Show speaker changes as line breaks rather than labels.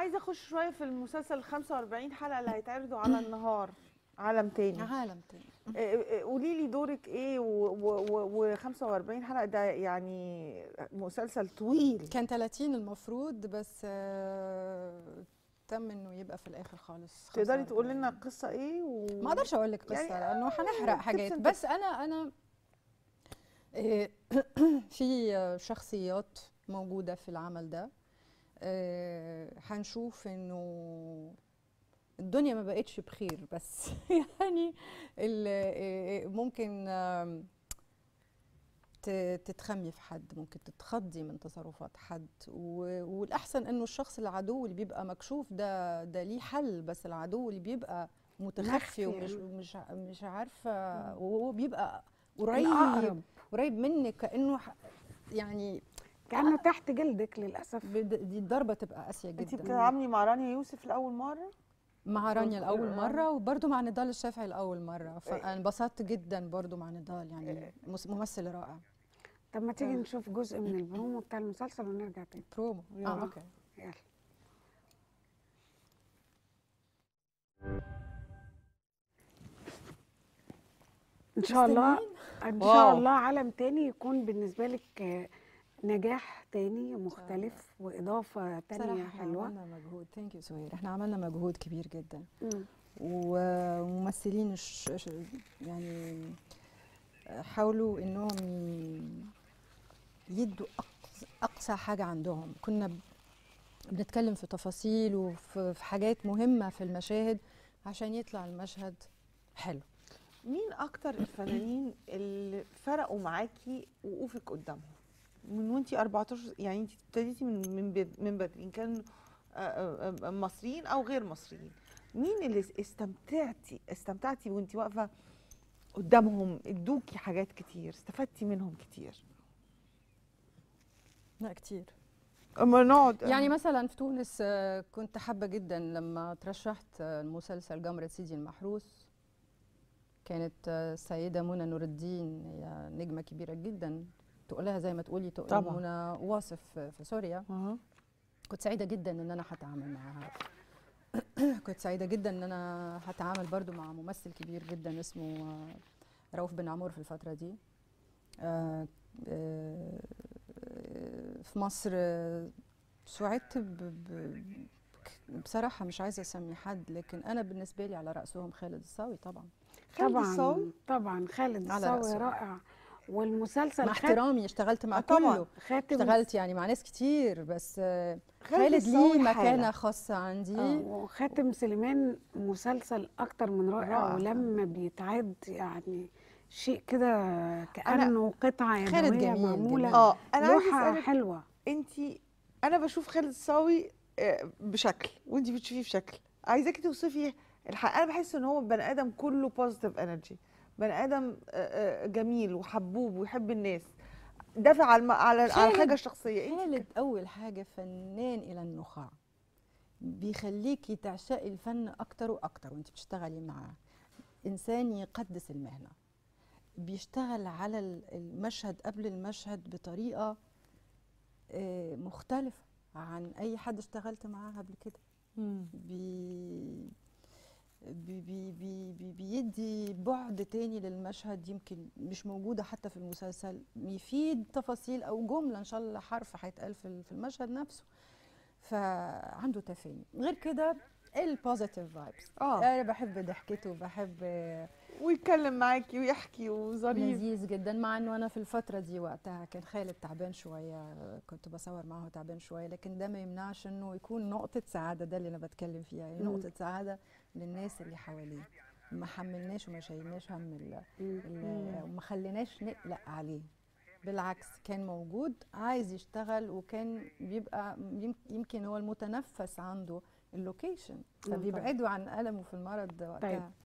عايزه اخش شويه في المسلسل 45 حلقه اللي هيتعرضوا على النهار عالم تاني
عالم تاني
قولي لي دورك ايه و45 حلقه ده يعني مسلسل طويل
كان 30 المفروض بس آه، تم انه يبقى في الاخر خالص
تقدري
45.
تقولي لنا القصه ايه و...
ما اقدرش اقول لك قصه
يعني
لانه هنحرق حاجات
tips and
بس انا انا إيه، في شخصيات موجوده في العمل ده إيه، هنشوف انه الدنيا ما بقتش بخير بس يعني ال- إيه، ممكن آم، ت- تتخمي في حد ممكن تتخضي من تصرفات حد و- والاحسن انه الشخص العدو اللي بيبقى مكشوف ده ده ليه حل بس العدو اللي بيبقى متخفي
مخفي.
ومش مش ع- مش عارفه وهو بيبقى قريب
الأقرب.
قريب منك كانه ح- يعني
كانه تحت جلدك للاسف
بد- دي الضربه تبقى قاسيه
انت
جدا
بتتعاملي مع رانيا يوسف لاول مره
مع رانيا لاول
آه.
مره وبرده مع نضال الشافعي لاول مره فانا انبسطت جدا برده مع نضال يعني مس- ممثل رائع
طب ما تيجي
آه.
نشوف جزء من البرومو بتاع المسلسل ونرجع تاني
برومو
يلا.
اه اوكي
يلا ان شاء الله ان
واو.
شاء الله عالم تاني يكون بالنسبه لك آه، نجاح تاني مختلف واضافه تانية
صراحه احنا
حلوه
عملنا مجهود ثانك يو سهير احنا عملنا مجهود كبير جدا
مم.
وممثلين ش- ش- يعني حاولوا انهم ي- يدوا أقصى, اقصى حاجه عندهم كنا ب- بنتكلم في تفاصيل وفي في حاجات مهمه في المشاهد عشان يطلع المشهد حلو
مين اكتر الفنانين اللي فرقوا معاكي وقوفك قدامهم من وانتي 14 يعني انت ابتديتي من من بد- من بدري ان كان آه، آه، آه، مصريين او غير مصريين مين اللي استمتعتي استمتعتي وانتي واقفه قدامهم ادوكي حاجات كتير استفدتي منهم كتير
لا كتير
اما نقعد
يعني مثلا في تونس آه، كنت حابه جدا لما ترشحت آه، المسلسل جمرة سيدي المحروس كانت آه، السيده منى نور الدين هي نجمه كبيره جدا تقولها زي ما تقولي تقول
طبعاً.
منى واصف في في سوريا
أها.
كنت سعيده جدا ان انا هتعامل معاها كنت سعيده جدا ان انا هتعامل برضو مع ممثل كبير جدا اسمه آه، رؤوف بن عمور في الفتره دي آه، آه، في مصر آه، سعدت ب- ب- بصراحه مش عايزه اسمي حد لكن انا بالنسبه لي على راسهم خالد الصاوي طبعا
خالد
طبعا
الصاوي؟
طبعا خالد
على
الصاوي
رأسه.
رائع والمسلسل
مع
خات-
احترامي اشتغلت مع
آه، طبعاً.
كله
خاتم
اشتغلت يعني مع ناس كتير بس آه،
خالد
خالد
الصاوي
ليه
حالة.
مكانه خاصه عندي
آه، وخاتم سليمان مسلسل اكتر من رائع
رائع.
ولما بيتعد يعني شيء كده كانه قطعه
خالد
يدويه
جميل،
معموله
جميل.
اه انا عايزه
لوحه
اسالك
حلوه
انت انا بشوف خالد الصاوي آه، بشكل وانت بتشوفيه بشكل عايزاكي توصفي الحق انا بحس ان هو بني ادم كله بوزيتيف انرجي بني ادم آه، آه، جميل وحبوب ويحب الناس دافع على الم- على على
خالد-
الحاجه الشخصيه انت
خالد اول حاجه فنان الى النخاع بيخليكي تعشقي الفن اكتر واكتر وانت بتشتغلي معاه انسان يقدس المهنه بيشتغل على ال- المشهد قبل المشهد بطريقه آه، مختلفه عن اي حد اشتغلت معاه قبل كده بي بي بي بي بي بيدي بعد تاني للمشهد يمكن مش موجودة حتى في المسلسل يفيد تفاصيل أو جملة إن شاء الله حرف هيتقال في في المشهد نفسه فعنده تفاني غير كده البوزيتيف فايبس
اه
انا بحب ضحكته بحب
ويتكلم معاكي ويحكي وظريف
لذيذ جدا مع انه انا في الفتره دي وقتها كان خالد تعبان شويه كنت بصور معه تعبان شويه لكن ده ما يمنعش انه يكون نقطه سعاده ده اللي انا بتكلم فيها يعني
مم.
نقطه سعاده للناس اللي حواليه ما حملناش وما شايلناش هم ال- ال- وما خليناش نقلق عليه بالعكس كان موجود عايز يشتغل وكان بيبقى يم- يمكن هو المتنفس عنده اللوكيشن
طبعاً.
فبيبعدوا عن ألمه في المرض وقتها